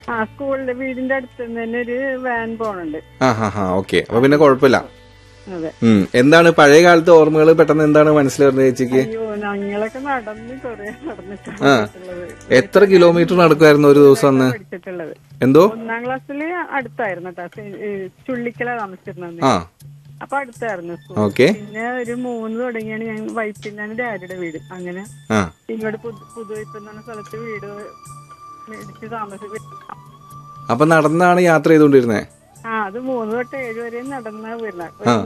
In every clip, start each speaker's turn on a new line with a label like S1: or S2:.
S1: ആ സ്കൂളിന്റെ വീടിന്റെ അടുത്ത് തന്നെ ഒരു വാൻ പോണുണ്ട്
S2: ആ ഹാ ഹാ ഓക്കെ അപ്പൊ പിന്നെ കുഴപ്പമില്ല
S1: അതെ
S2: ഉം എന്താണ് പഴയ കാലത്തെ ഓർമ്മകൾ പെട്ടെന്ന് എന്താണ് മനസ്സിൽ വരുന്നത് ചേച്ചിക്ക്
S1: അയ്യോ ഞങ്ങളൊക്കെ നടന്ന് കൊറേ നടന്നിട്ടാണ്
S2: ആ.
S1: പഠിച്ചിട്ടുള്ളത്.
S2: എത്ര കിലോമീറ്റർ നടക്കുമായിരുന്നു ഒരു ദിവസം അന്ന്
S1: പഠിച്ചിട്ടുള്ളത്
S2: എന്തോ
S1: ഒന്നാം ക്ലാസ്സില് അടുത്തായിരുന്നു കേട്ടോ ചുള്ളിക്കല താമസിച്ചിരുന്നത്
S2: ആ
S1: അപ്പൊ അടുത്തായിരുന്നു സ്കൂൾ
S2: ഓക്കെ
S1: പിന്നെ ഒരു മൂന്ന് തുടങ്ങിയാണ് ഞാൻ വൈപ്പിന്നാണ് ഡാഡിയുടെ വീട് അങ്ങനെ
S2: ആ
S1: ഇങ്ങോട്ട് പുതു- പുതുവൈപ്പ് എന്ന് പറഞ്ഞ സ്ഥലത്ത് വീട് മേടിച്ച് താമസിച്ചു
S2: അപ്പൊ നടന്നാണ് യാത്ര ചെയ്തുകൊണ്ടിരുന്നത്
S1: ആ അത് മൂന്ന് തൊട്ട് ഏഴ് വരെ നടന്ന വരുന്നത്
S2: ആ.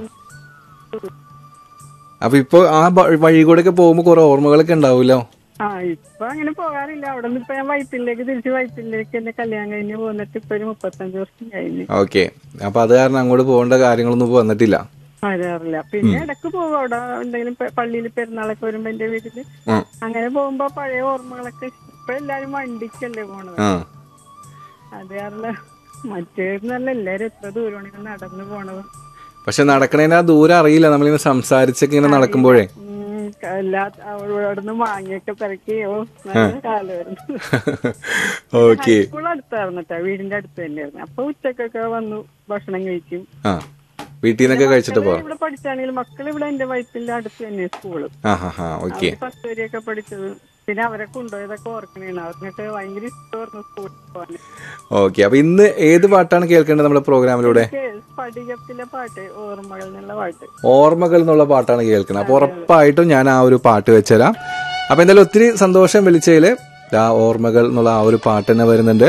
S2: അപ്പൊ ഇപ്പൊ ആ ബ- വഴി കൂടെ ഒക്കെ പോകുമ്പോ കുറെ ഓർമ്മകളൊക്കെ ഉണ്ടാവുമല്ലോ
S1: ആ ഇപ്പൊ അങ്ങനെ പോകാറില്ല അവിടെ നിന്ന് ഇപ്പൊ ഞാൻ വൈപ്പിലേക്ക് തിരിച്ച് വൈപ്പിലേക്ക് എന്നെ കല്യാണം കഴിഞ്ഞ് പോന്നിട്ട് ഇപ്പൊ ഒരു മുപ്പത്തഞ്ച് വർഷം കഴിഞ്ഞ്
S2: ഓക്കെ അപ്പൊ അത് കാരണം അങ്ങോട്ട് പോകേണ്ട കാര്യങ്ങളൊന്നും ഇപ്പൊ വന്നിട്ടില്ല
S1: വരാറില്ല പിന്നെ ഇടക്ക് പോകും അവിടെ എന്തെങ്കിലും പള്ളിയിൽ പെരുന്നാളൊക്കെ വരുമ്പോ എന്റെ വീട്ടില്
S2: ആ
S1: അങ്ങനെ പോകുമ്പോ പഴയ ഓർമ്മകളൊക്കെ ഇപ്പൊ എല്ലാരും വണ്ടിക്കല്ലേ പോണത്
S2: ആ
S1: അത് കാരണം മറ്റേന്നല്ല എല്ലാരും എത്ര ദൂരമാണ് നടന്നു പോണത്
S2: പക്ഷെ നടക്കണേന് ആ ദൂരം അറിയില്ല നമ്മളിങ്ങനെ സംസാരിച്ചൊക്കെ ഇങ്ങനെ നടക്കുമ്പോഴേ
S1: ഉം, എല്ലാ അവിടുന്ന് മാങ്ങയൊക്കെ പിറക്കിയോ നല്ല കാലമായിരുന്നു
S2: ഓക്കെ
S1: സ്കൂൾ അടുത്തായിരുന്നു കേട്ടോ വീടിന്റെ അടുത്ത് തന്നെയായിരുന്നു അപ്പൊ ഉച്ചക്കൊക്കെ വന്നു ഭക്ഷണം കഴിക്കും
S2: ആ വീട്ടിൽ നിന്നൊക്കെ കഴിച്ചിട്ട്
S1: മക്കള്
S2: പോവാം
S1: ഇവിടെ പഠിച്ചാണെങ്കിൽ മക്കൾ ഇവിടെ എന്റെ വൈപ്പിന്റെ അടുത്ത് തന്നെ സ്കൂള്
S2: ആ ഹാ ഹാ ഓക്കെ
S1: അവര് പത്ത് വരെയൊക്കെ പഠിച്ചത് പിന്നെ അവരെ കൊണ്ടുപോയതൊക്കെ ഓർക്കണേണ് അവർക്ക് ഭയങ്കര ഇഷ്ടമായിരുന്നു സ്കൂളിൽ പോകാൻ
S2: ഓക്കെ അപ്പൊ ഇന്ന് ഏത് പാട്ടാണ് കേൾക്കേണ്ടത് നമ്മുടെ പ്രോഗ്രാമിലൂടെ
S1: എനിക്ക് സ്ഫടികത്തിലെ പാട്ട് ഓർമ്മകൾ എന്നുള്ള പാട്ട്
S2: ഓർമ്മകൾ എന്നുള്ള പാട്ടാണ് കേൾക്കുന്നത് അപ്പൊ ഉറപ്പായിട്ടും ഞാൻ ആ ഒരു പാട്ട് വെച്ചുതരാം അപ്പൊ എന്തായാലും ഒത്തിരി സന്തോഷം വിളിച്ചതില് ആ ഓർമ്മകൾ എന്നുള്ള ആ ഒരു പാട്ട് തന്നെ വരുന്നുണ്ട്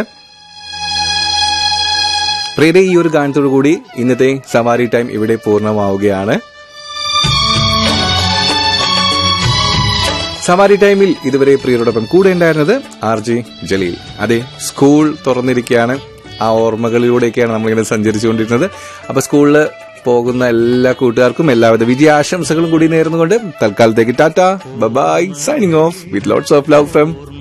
S2: പ്രിയരെ ഈ ഒരു ഗാനത്തോടു കൂടി ഇന്നത്തെ സവാരി ടൈം ഇവിടെ പൂർണ്ണമാവുകയാണ് സവാരി ടൈമിൽ ഇതുവരെ പ്രിയരോടൊപ്പം കൂടെ ഉണ്ടായിരുന്നത് ആർ ജെ ജലീൽ അതെ സ്കൂൾ തുറന്നിരിക്കുകയാണ് ആ ഓർമ്മകളിലൂടെയൊക്കെയാണ് നമ്മളിങ്ങനെ സഞ്ചരിച്ചുകൊണ്ടിരുന്നത് അപ്പൊ സ്കൂളിൽ പോകുന്ന എല്ലാ കൂട്ടുകാർക്കും എല്ലാവിധ വിജയാശംസകളും കൂടി നേർന്നുകൊണ്ട് തൽക്കാലത്തേക്ക് ta-ta bye signing off with lots of love from